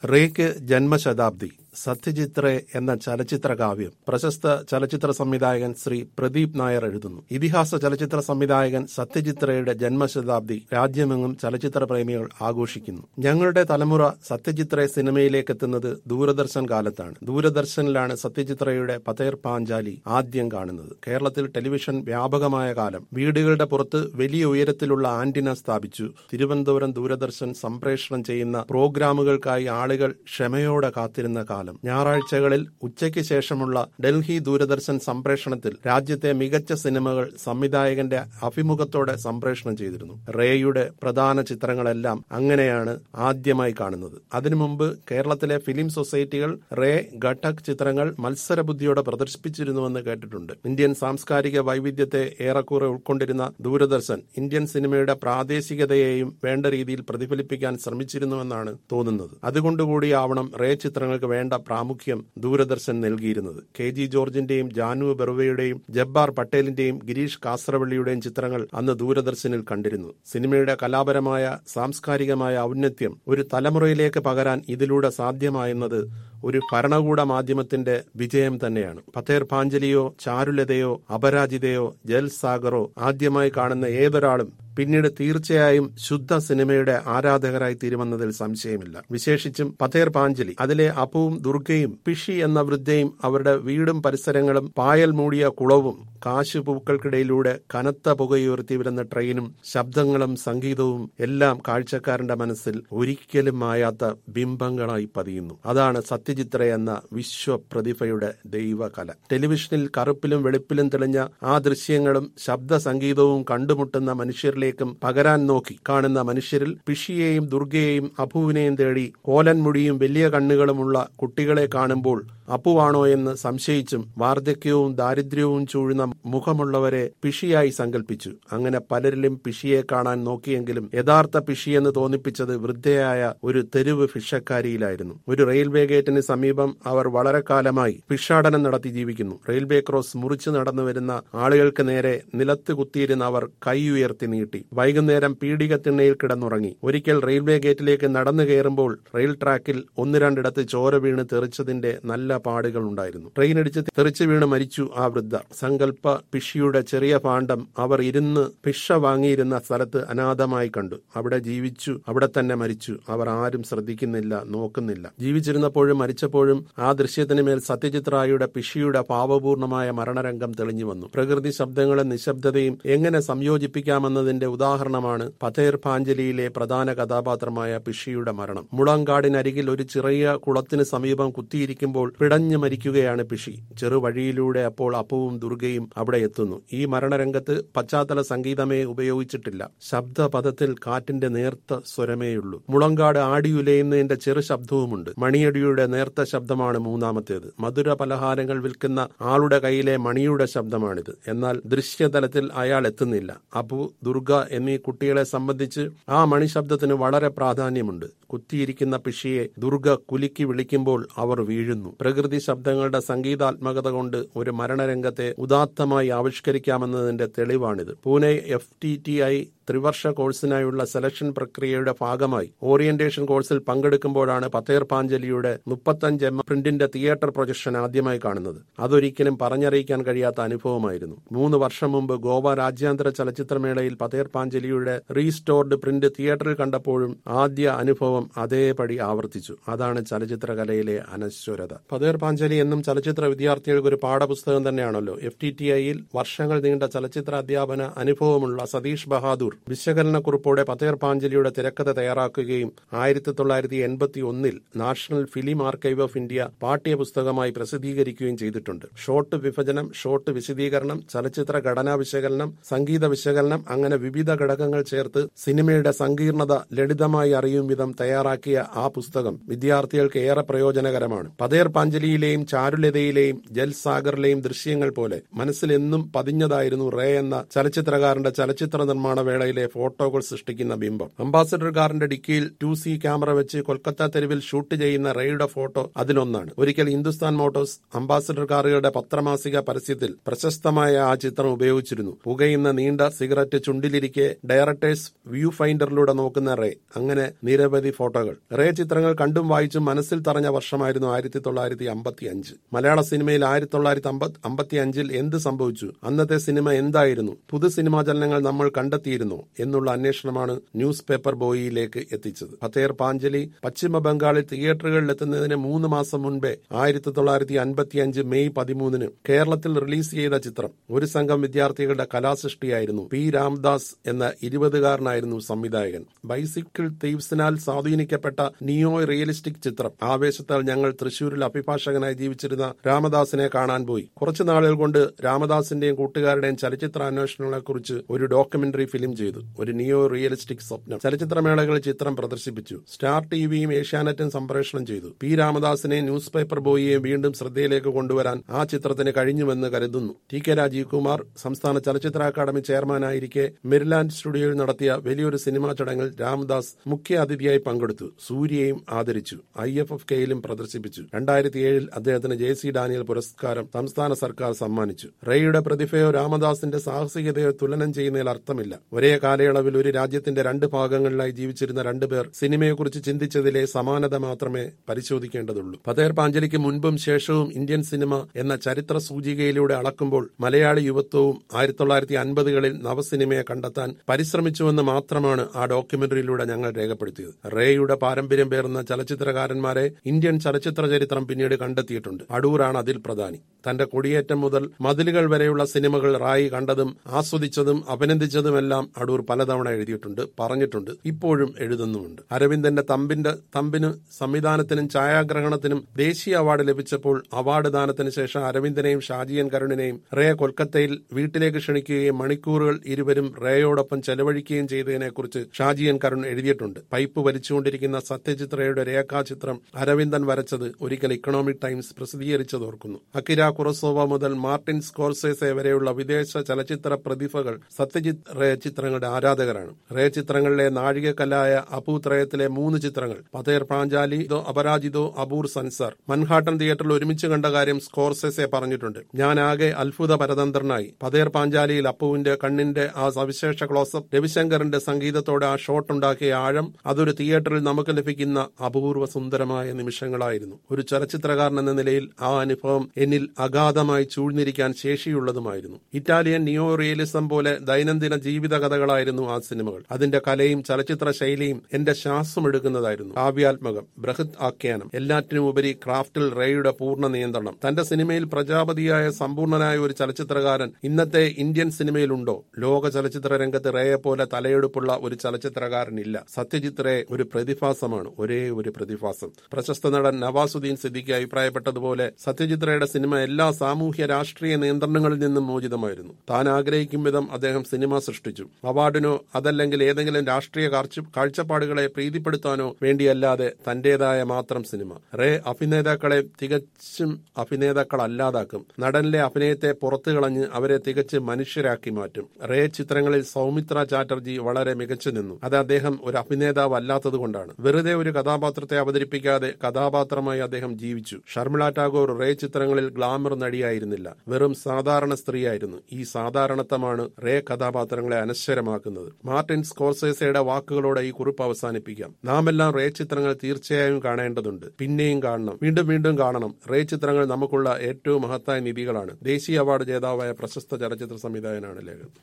rake ജന്മശതാബ്ദി Satyajit ray എന്ന ചലച്ചിത്ര കാവ്യം പ്രശസ്ത ചലച്ചിത്ര സംവിധായകൻ ശ്രീ പ്രദീപ് നായർ എഴുതുന്നു ഇതിഹാസ ചലച്ചിത്ര സംവിധായകൻ സത്യജിത് റേയുടെ ജന്മശതാബ്ദി രാജ്യമെങ്ങും ചലച്ചിത്ര പ്രേമികൾ ആഘോഷിക്കുന്നു ഞങ്ങളുടെ തലമുറ സത്യജിത് റേ സിനിമയിലേക്ക് എത്തുന്നത് ദൂരദർശൻ കാലത്താണ് ദൂരദർശനിലാണ് സത്യജിത് റേയുടെ പതേർ പാഞ്ചാലി ആദ്യം കാണുന്നത് കേരളത്തിൽ ടെലിവിഷൻ വ്യാപകമായ കാലം വീടുകളുടെ പുറത്ത് വലിയ ഉയരത്തിലുള്ള ആന്റിന സ്ഥാപിച്ചു തിരുവനന്തപുരം ദൂരദർശൻ സംപ്രേഷണം ചെയ്യുന്ന പ്രോഗ്രാമുകൾക്കായി ആളുകൾ ക്ഷമയോടെ കാത്തിരുന്ന കാലം ഞായറാഴ്ചകളിൽ ഉച്ചയ്ക്ക് ശേഷമുള്ള ഡൽഹി ദൂരദർശൻ സംപ്രേഷണത്തിൽ രാജ്യത്തെ മികച്ച സിനിമകൾ സംവിധായകന്റെ അഭിമുഖത്തോടെ സംപ്രേഷണം ചെയ്തിരുന്നു റേയുടെ പ്രധാന ചിത്രങ്ങളെല്ലാം അങ്ങനെയാണ് ആദ്യമായി കാണുന്നത് അതിനു മുമ്പ് കേരളത്തിലെ ഫിലിം സൊസൈറ്റികൾ റേ ഘട്ടക് ചിത്രങ്ങൾ മത്സരബുദ്ധിയോടെ പ്രദർശിപ്പിച്ചിരുന്നുവെന്ന് കേട്ടിട്ടുണ്ട് ഇന്ത്യൻ സാംസ്കാരിക വൈവിധ്യത്തെ ഏറെക്കുറെ ഉൾക്കൊണ്ടിരുന്ന ദൂരദർശൻ ഇന്ത്യൻ സിനിമയുടെ പ്രാദേശികതയെയും വേണ്ട രീതിയിൽ പ്രതിഫലിപ്പിക്കാൻ ശ്രമിച്ചിരുന്നുവെന്നാണ് തോന്നുന്നത് അതുകൊണ്ടുകൂടിയാവണം റേ ചിത്രങ്ങൾക്ക് വേണ്ട പ്രാമുഖ്യം ദൂരദർശൻ നൽകിയിരുന്നത് കെ ജി ജോർജിന്റെയും ജാനു ബെറുവയുടെയും ജബ്ബാർ പട്ടേലിന്റെയും ഗിരീഷ് കാസറവള്ളിയുടെയും ചിത്രങ്ങൾ അന്ന് ദൂരദർശനിൽ കണ്ടിരുന്നു സിനിമയുടെ കലാപരമായ സാംസ്കാരികമായ ഔന്നത്യം ഒരു തലമുറയിലേക്ക് പകരാൻ ഇതിലൂടെ സാധ്യമായെന്നത് ഒരു ഭരണകൂട മാധ്യമത്തിന്റെ വിജയം തന്നെയാണ് പതേർ പാഞ്ചലിയോ ചാരുലതയോ അപരാജിതയോ ജൽ സാഗറോ ആദ്യമായി കാണുന്ന ഏതൊരാളും പിന്നീട് തീർച്ചയായും ശുദ്ധ സിനിമയുടെ ആരാധകരായി തീരുമെന്നതിൽ സംശയമില്ല വിശേഷിച്ചും പതേർ പാഞ്ചലി അതിലെ അപ്പുവും ദുർഗയും പിഷി എന്ന വൃദ്ധയും അവരുടെ വീടും പരിസരങ്ങളും പായൽ മൂടിയ കുളവും കാശുപൂക്കൾക്കിടയിലൂടെ കനത്ത പുകയുയർത്തി വരുന്ന ട്രെയിനും ശബ്ദങ്ങളും സംഗീതവും എല്ലാം കാഴ്ചക്കാരന്റെ മനസ്സിൽ ഒരിക്കലും മായാത്ത ബിംബങ്ങളായി പതിയുന്നു അതാണ് സത്യജിത്ര എന്ന വിശ്വപ്രതിഭയുടെ ദൈവകല ടെലിവിഷനിൽ കറുപ്പിലും വെളുപ്പിലും തെളിഞ്ഞ ആ ദൃശ്യങ്ങളും ശബ്ദ സംഗീതവും കണ്ടുമുട്ടുന്ന മനുഷ്യരിലേക്കും പകരാൻ നോക്കി കാണുന്ന മനുഷ്യരിൽ പിഷിയെയും ദുർഗയെയും അപുവിനെയും തേടി കോലൻമുടിയും വലിയ കണ്ണുകളുമുള്ള കുട്ടികളെ കാണുമ്പോൾ അപ്പുവാണോ എന്ന് സംശയിച്ചും വാർദ്ധക്യവും ദാരിദ്ര്യവും ചൂഴുന്ന മുഖമുള്ളവരെ പിഷിയായി സങ്കല്പിച്ചു അങ്ങനെ പലരിലും പിഷിയെ കാണാൻ നോക്കിയെങ്കിലും യഥാർത്ഥ പിഷിയെന്ന് തോന്നിപ്പിച്ചത് വൃദ്ധയായ ഒരു തെരുവ് ഭിക്ഷക്കാരിയിലായിരുന്നു ഒരു റെയിൽവേ ഗേറ്റിന് സമീപം അവർ വളരെ കാലമായി ഭിക്ഷാടനം നടത്തി ജീവിക്കുന്നു റെയിൽവേ ക്രോസ് മുറിച്ചു നടന്നു വരുന്ന ആളുകൾക്ക് നേരെ നിലത്ത് കുത്തിയിരുന്ന അവർ കൈ ഉയർത്തി നീട്ടി വൈകുന്നേരം പീഡിക തിണ്ണയിൽ കിടന്നുറങ്ങി ഒരിക്കൽ റെയിൽവേ ഗേറ്റിലേക്ക് നടന്നു കയറുമ്പോൾ റെയിൽ ട്രാക്കിൽ ഒന്ന് രണ്ടിടത്ത് ചോര വീണ് തെറിച്ചതിന്റെ നല്ല പാടുകൾ ഉണ്ടായിരുന്നു ട്രെയിനടിച്ച് തെറിച്ചു വീണ് മരിച്ചു ആ വൃദ്ധ സങ്കല്പ പിഷിയുടെ ചെറിയ പാണ്ഡം അവർ ഇരുന്ന് ഭിക്ഷ വാങ്ങിയിരുന്ന സ്ഥലത്ത് അനാഥമായി കണ്ടു അവിടെ ജീവിച്ചു അവിടെ തന്നെ മരിച്ചു അവർ ആരും ശ്രദ്ധിക്കുന്നില്ല നോക്കുന്നില്ല ജീവിച്ചിരുന്നപ്പോഴും മരിച്ചപ്പോഴും ആ ദൃശ്യത്തിന് മേൽ സത്യജിത്രായുടെ പിഷിയുടെ പാവപൂർണമായ മരണരംഗം തെളിഞ്ഞു വന്നു പ്രകൃതി ശബ്ദങ്ങളും നിശബ്ദതയും എങ്ങനെ സംയോജിപ്പിക്കാമെന്നതിന്റെ ഉദാഹരണമാണ് പതേർ പാഞ്ചലിയിലെ പ്രധാന കഥാപാത്രമായ പിഷിയുടെ മരണം മുളങ്കാടിനരികിൽ ഒരു ചെറിയ കുളത്തിന് സമീപം കുത്തിയിരിക്കുമ്പോൾ പിടഞ്ഞു മരിക്കുകയാണ് പിഷി ചെറുവഴിയിലൂടെ അപ്പോൾ അപ്പവും ദുർഗയും അവിടെ എത്തുന്നു ഈ മരണരംഗത്ത് പശ്ചാത്തല സംഗീതമേ ഉപയോഗിച്ചിട്ടില്ല ശബ്ദപദത്തിൽ കാറ്റിന്റെ നേർത്ത സ്വരമേയുള്ളൂ മുളങ്കാട് ആടിയുലയുന്നതിന്റെ ചെറു ശബ്ദവുമുണ്ട് മണിയടിയുടെ നേർത്ത ശബ്ദമാണ് മൂന്നാമത്തേത് മധുര പലഹാരങ്ങൾ വിൽക്കുന്ന ആളുടെ കയ്യിലെ മണിയുടെ ശബ്ദമാണിത് എന്നാൽ ദൃശ്യതലത്തിൽ അയാൾ എത്തുന്നില്ല അപ്പു ദുർഗ എന്നീ കുട്ടികളെ സംബന്ധിച്ച് ആ മണിശബ്ദത്തിന് വളരെ പ്രാധാന്യമുണ്ട് കുത്തിയിരിക്കുന്ന പിഷിയെ ദുർഗ കുലുക്കി വിളിക്കുമ്പോൾ അവർ വീഴുന്നു പ്രകൃതി ശബ്ദങ്ങളുടെ സംഗീതാത്മകത കൊണ്ട് ഒരു മരണരംഗത്തെ ഉദാത്തമായി ആവിഷ്കരിക്കാമെന്നതിന്റെ തെളിവാണിത് Pune F T T I ത്രിവർഷ കോഴ്സിനായുള്ള സെലക്ഷൻ പ്രക്രിയയുടെ ഭാഗമായി ഓറിയന്റേഷൻ കോഴ്സിൽ പങ്കെടുക്കുമ്പോഴാണ് പതേർ പാഞ്ചലിയുടെ മുപ്പത്തഞ്ച് എം പ്രിന്റിന്റെ തിയേറ്റർ പ്രൊജക്ഷൻ ആദ്യമായി കാണുന്നത് അതൊരിക്കലും പറഞ്ഞറിയിക്കാൻ കഴിയാത്ത അനുഭവമായിരുന്നു മൂന്ന് വർഷം മുമ്പ് ഗോവ രാജ്യാന്തര ചലച്ചിത്രമേളയിൽ പതേർ പാഞ്ചലിയുടെ റീസ്റ്റോർഡ് പ്രിന്റ് തിയേറ്ററിൽ കണ്ടപ്പോഴും ആദ്യ അനുഭവം അതേപടി ആവർത്തിച്ചു അതാണ് ചലച്ചിത്ര കലയിലെ അനശ്വരത പതേർ പാഞ്ചലി എന്നും ചലച്ചിത്ര വിദ്യാർത്ഥികൾക്ക് ഒരു പാഠപുസ്തകം തന്നെയാണല്ലോ എഫ് ടി ടി ഐയിൽ വർഷങ്ങൾ നീണ്ട ചലച്ചിത്ര അധ്യാപന അനുഭവമുള്ള സതീഷ് ബഹാദൂർ വിശകലനക്കുറിപ്പോടെ പതേർ പാഞ്ചലിയുടെ തിരക്കഥ തയ്യാറാക്കുകയും ആയിരത്തി തൊള്ളായിരത്തി എൺപത്തി ഒന്നിൽ national film archive of India പാഠ്യപുസ്തകമായി പ്രസിദ്ധീകരിക്കുകയും ചെയ്തിട്ടുണ്ട് ഷോട്ട് വിഭജനം ഷോട്ട് വിശദീകരണം ചലച്ചിത്ര ഘടനാ വിശകലനം സംഗീത വിശകലനം അങ്ങനെ വിവിധ ഘടകങ്ങൾ ചേർത്ത് സിനിമയുടെ സങ്കീർണത ലളിതമായി അറിയും വിധം തയ്യാറാക്കിയ ആ പുസ്തകം വിദ്യാർത്ഥികൾക്ക് ഏറെ പ്രയോജനകരമാണ് പതേർ പാഞ്ചലിയിലെയും ചാരുലതയിലെയും ജൽസാഗറിലെയും ദൃശ്യങ്ങൾ പോലെ മനസ്സിൽ എന്നും പതിഞ്ഞതായിരുന്നു റേ എന്ന ചലച്ചിത്രകാരന്റെ ചലച്ചിത്ര നിർമ്മാണ വേള മേളയിലെ ഫോട്ടോകൾ സൃഷ്ടിക്കുന്ന ബിംബം അംബാസഡർ കാറിന്റെ ഡിക്കിയിൽ ടു സി ക്യാമറ വെച്ച് കൊൽക്കത്ത തെരുവിൽ ഷൂട്ട് ചെയ്യുന്ന റേയുടെ ഫോട്ടോ അതിലൊന്നാണ് ഒരിക്കൽ ഹിന്ദുസ്ഥാൻ മോട്ടോഴ്സ് അംബാസഡർ കാറുകളുടെ പത്രമാസിക പരസ്യത്തിൽ പ്രശസ്തമായ ആ ചിത്രം ഉപയോഗിച്ചിരുന്നു പുകയുന്ന നീണ്ട സിഗരറ്റ് ചുണ്ടിലിരിക്കെ ഡയറക്ടേഴ്സ് വ്യൂ ഫൈൻഡറിലൂടെ നോക്കുന്ന റേ അങ്ങനെ നിരവധി ഫോട്ടോകൾ റേ ചിത്രങ്ങൾ കണ്ടും വായിച്ചും മനസ്സിൽ തറഞ്ഞ വർഷമായിരുന്നു ആയിരത്തി തൊള്ളായിരത്തി അമ്പത്തി അഞ്ച് മലയാള സിനിമയിൽ ആയിരത്തി തൊള്ളായിരത്തി അമ്പത്തി അഞ്ചിൽ എന്ത് സംഭവിച്ചു അന്നത്തെ സിനിമ എന്തായിരുന്നു പുതു സിനിമാ ചലനങ്ങൾ നമ്മൾ കണ്ടെത്തിയിരുന്നു എന്നുള്ള അന്വേഷണമാണ് ന്യൂസ് പേപ്പർ ബോയിയിലേക്ക് എത്തിച്ചത് ഫത്തേർ പാഞ്ചലി പശ്ചിമ ബംഗാളിൽ തിയേറ്ററുകളിൽ എത്തുന്നതിന് മൂന്ന് മാസം മുൻപേ ആയിരത്തി തൊള്ളായിരത്തി അൻപത്തി അഞ്ച് മെയ് പതിമൂന്നിന് കേരളത്തിൽ റിലീസ് ചെയ്ത ചിത്രം ഒരു സംഘം വിദ്യാർത്ഥികളുടെ കലാസൃഷ്ടിയായിരുന്നു പി രാംദാസ് എന്ന ഇരുപതുകാരനായിരുന്നു സംവിധായകൻ ബൈസിക്കിൾ തീവ്സിനാൽ സ്വാധീനിക്കപ്പെട്ട നിയോ റിയലിസ്റ്റിക് ചിത്രം ആവേശത്താൽ ഞങ്ങൾ തൃശൂരിൽ അഭിഭാഷകനായി ജീവിച്ചിരുന്ന രാമദാസിനെ കാണാൻ പോയി കുറച്ചു നാളുകൾ കൊണ്ട് രാമദാസിന്റെയും കൂട്ടുകാരുടെയും ചലച്ചിത്ര അന്വേഷണങ്ങളെക്കുറിച്ച് ഒരു ഡോക്യുമെന്ററി ഫിലിം ചെയ്തു ഒരു നിയോ റിയലിസ്റ്റിക് സ്വപ്നം ചലച്ചിത്രമേളകളിൽ ചിത്രം പ്രദർശിപ്പിച്ചു സ്റ്റാർ ടിവിയും ഏഷ്യാനെറ്റും സംപ്രേഷണം ചെയ്തു പി രാമദാസിനെ ന്യൂസ് പേപ്പർ ബോയിയെ വീണ്ടും ശ്രദ്ധയിലേക്ക് കൊണ്ടുവരാൻ ആ ചിത്രത്തിന് കഴിഞ്ഞുവെന്ന് കരുതുന്നു ടി കെ രാജീവ് കുമാർ സംസ്ഥാന ചലച്ചിത്ര അക്കാദമി ചെയർമാനായിരിക്കെ മെരിലാൻഡ് സ്റ്റുഡിയോയിൽ നടത്തിയ വലിയൊരു സിനിമാ ചടങ്ങിൽ രാമദാസ് മുഖ്യ അതിഥിയായി പങ്കെടുത്തു സൂര്യയെയും ആദരിച്ചു ഐ എഫ് എഫ് കെയിലും പ്രദർശിപ്പിച്ചു രണ്ടായിരത്തി ഏഴിൽ അദ്ദേഹത്തിന് ജെ സി ഡാനിയൽ പുരസ്കാരം സംസ്ഥാന സർക്കാർ സമ്മാനിച്ചു റേയുടെ പ്രതിഭയോ രാമദാസിന്റെ സാഹസികതയോ തുലനം ചെയ്യുന്നതിൽ അർത്ഥമില്ല ഒരേ കാലയളവിൽ ഒരു രാജ്യത്തിന്റെ രണ്ട് ഭാഗങ്ങളിലായി ജീവിച്ചിരുന്ന രണ്ടുപേർ സിനിമയെക്കുറിച്ച് ചിന്തിച്ചതിലെ സമാനത മാത്രമേ പരിശോധിക്കേണ്ടതുള്ളൂ പതേർ പാഞ്ചലിക്ക് മുൻപും ശേഷവും ഇന്ത്യൻ സിനിമ എന്ന ചരിത്ര സൂചികയിലൂടെ അളക്കുമ്പോൾ മലയാളി യുവത്വവും ആയിരത്തി തൊള്ളായിരത്തി അൻപതുകളിൽ നവസിനിമയെ കണ്ടെത്താൻ പരിശ്രമിച്ചുവെന്ന് മാത്രമാണ് ആ ഡോക്യുമെന്ററിയിലൂടെ ഞങ്ങൾ രേഖപ്പെടുത്തിയത് റേയുടെ പാരമ്പര്യം പേർന്ന ചലച്ചിത്രകാരന്മാരെ ഇന്ത്യൻ ചലച്ചിത്ര ചരിത്രം പിന്നീട് കണ്ടെത്തിയിട്ടുണ്ട് അടൂറാണ് അതിൽ പ്രധാനി തന്റെ കൊടിയേറ്റം മുതൽ മതിലുകൾ വരെയുള്ള സിനിമകൾ റായി കണ്ടതും ആസ്വദിച്ചതും അഭിനന്ദിച്ചതുമെല്ലാം അടൂർ പലതവണ എഴുതിയിട്ടുണ്ട് പറഞ്ഞിട്ടുണ്ട് ഇപ്പോഴും എഴുതുന്നുമുണ്ട് അരവിന്ദന്റെ തമ്പിന്റെ തമ്പിന് സംവിധാനത്തിനും ഛായാഗ്രഹണത്തിനും ദേശീയ അവാർഡ് ലഭിച്ചപ്പോൾ അവാർഡ് ദാനത്തിന് ശേഷം അരവിന്ദനെയും ഷാജിയൻ കരുണിനെയും റേ കൊൽക്കത്തയിൽ വീട്ടിലേക്ക് ക്ഷണിക്കുകയും മണിക്കൂറുകൾ ഇരുവരും റേയോടൊപ്പം ചെലവഴിക്കുകയും ചെയ്തതിനെക്കുറിച്ച് ഷാജിയൻ കരുൺ എഴുതിയിട്ടുണ്ട് പൈപ്പ് വലിച്ചുകൊണ്ടിരിക്കുന്ന സത്യജിത് റേയുടെ രേഖാചിത്രം അരവിന്ദൻ വരച്ചത് ഒരിക്കൽ ഇക്കണോമിക് ടൈംസ് പ്രസിദ്ധീകരിച്ചതോർക്കുന്നു അക്കിര കുറസോവ മുതൽ മാർട്ടിൻ സ്കോർസേസെ വരെയുള്ള വിദേശ ചലച്ചിത്ര പ്രതിഭകൾ സത്യജിത് റേ ചിത്രങ്ങളുടെ ആരാധകരാണ് റേ ചിത്രങ്ങളിലെ നാഴികക്കല്ലായ അപൂത്രയത്തിലെ മൂന്ന് ചിത്രങ്ങൾ പതേർ പ്രാഞ്ചാലി ദോ അപരാജിതോ അബൂർ സൻസർ മൻഹാട്ടൻ തിയേറ്ററിൽ ഒരുമിച്ച് കണ്ട കാര്യം സ്കോർസെസെ പറഞ്ഞിട്ടുണ്ട് ഞാൻ ആകെ അത്ഭുത പരതന്ത്രനായി പതേർ പാഞ്ചാലിയിൽ അപ്പുവിന്റെ കണ്ണിന്റെ ആ സവിശേഷ ക്ലോസപ്പ് രവിശങ്കറിന്റെ സംഗീതത്തോടെ ആ ഷോട്ട് ഉണ്ടാക്കിയ ആഴം അതൊരു തിയേറ്ററിൽ നമുക്ക് ലഭിക്കുന്ന അപൂർവ സുന്ദരമായ നിമിഷങ്ങളായിരുന്നു ഒരു ചലച്ചിത്രകാരൻ എന്ന നിലയിൽ ആ അനുഭവം എന്നിൽ അഗാധമായി ചൂഴ്ന്നിരിക്കാൻ ശേഷിയുള്ളതുമായിരുന്നു ഇറ്റാലിയൻ നിയോ റിയലിസം പോലെ ദൈനംദിന ജീവിത കഥകളായിരുന്നു ആ സിനിമകൾ അതിന്റെ കലയും ചലച്ചിത്ര ശൈലിയും എന്റെ ശ്വാസം എടുക്കുന്നതായിരുന്നു കാവ്യാത്മകം ബൃഹത് ആഖ്യാനം എല്ലാറ്റിനും ഉപരി ക്രാഫ്റ്റിൽ റേയുടെ പൂർണ്ണ നിയന്ത്രണം തന്റെ സിനിമയിൽ പ്രജാപതിയായ സമ്പൂർണനായ ഒരു ചലച്ചിത്രകാരൻ ഇന്നത്തെ ഇന്ത്യൻ സിനിമയിലുണ്ടോ ലോക ചലച്ചിത്ര രംഗത്ത് റേയെ പോലെ തലയെടുപ്പുള്ള ഒരു ചലച്ചിത്രകാരനില്ല സത്യജിത് റേ ഒരു പ്രതിഭാസമാണ് ഒരേ ഒരു പ്രതിഭാസം പ്രശസ്ത നടൻ നവാസുദ്ദീൻ സിദ്ദിഖി അഭിപ്രായപ്പെട്ടതുപോലെ സത്യജിത് റേയുടെ സിനിമ എല്ലാ സാമൂഹ്യ രാഷ്ട്രീയ നിയന്ത്രണങ്ങളിൽ നിന്നും മോചിതമായിരുന്നു താൻ ആഗ്രഹിക്കും വിധം അദ്ദേഹം സിനിമ സൃഷ്ടിച്ചു അവാർഡിനോ അതല്ലെങ്കിൽ ഏതെങ്കിലും രാഷ്ട്രീയ കാഴ്ചപ്പാടുകളെ പ്രീതിപ്പെടുത്താനോ വേണ്ടിയല്ലാതെ തന്റേതായ മാത്രം സിനിമ റേ അഭിനേതാക്കളെ തികച്ചും അഭിനേതാക്കളല്ലാതാക്കും നടനിലെ അഭിനയത്തെ പുറത്തു കളഞ്ഞ് അവരെ തികച്ച് മനുഷ്യരാക്കി മാറ്റും റേ ചിത്രങ്ങളിൽ സൗമിത്ര ചാറ്റർജി വളരെ മികച്ചു നിന്നു അത് അദ്ദേഹം ഒരു അഭിനേതാവ് അല്ലാത്തതുകൊണ്ടാണ് വെറുതെ ഒരു കഥാപാത്രത്തെ അവതരിപ്പിക്കാതെ കഥാപാത്രമായി അദ്ദേഹം ജീവിച്ചു ഷർമിള ടാഗോർ റേ ചിത്രങ്ങളിൽ ഗ്ലാമർ നടിയായിരുന്നില്ല വെറും സാധാരണ സ്ത്രീയായിരുന്നു ഈ സാധാരണത്വമാണ് റേ കഥാപാത്രങ്ങളെ അനശ്വരമാക്കുന്നത് മാർട്ടിൻ സ്കോർസേസയുടെ വാക്കുകളോടെ ഈ കുറിപ്പ് അവസാനിപ്പിക്കാം നാമെല്ലാം റേ ചിത്രങ്ങൾ തീർച്ചയായും കാണേണ്ടതുണ്ട് പിന്നെയും കാണണം വീണ്ടും വീണ്ടും കാണണം റേ ചിത്രങ്ങൾ നമുക്കുള്ള ഏറ്റവും മഹത്തായ നിധികളാണ് ദേശീയ അവാർഡ് ജേതാവായ പ്രശസ്ത ചലച്ചിത്ര സംവിധായകനാണ് ലേഖൻ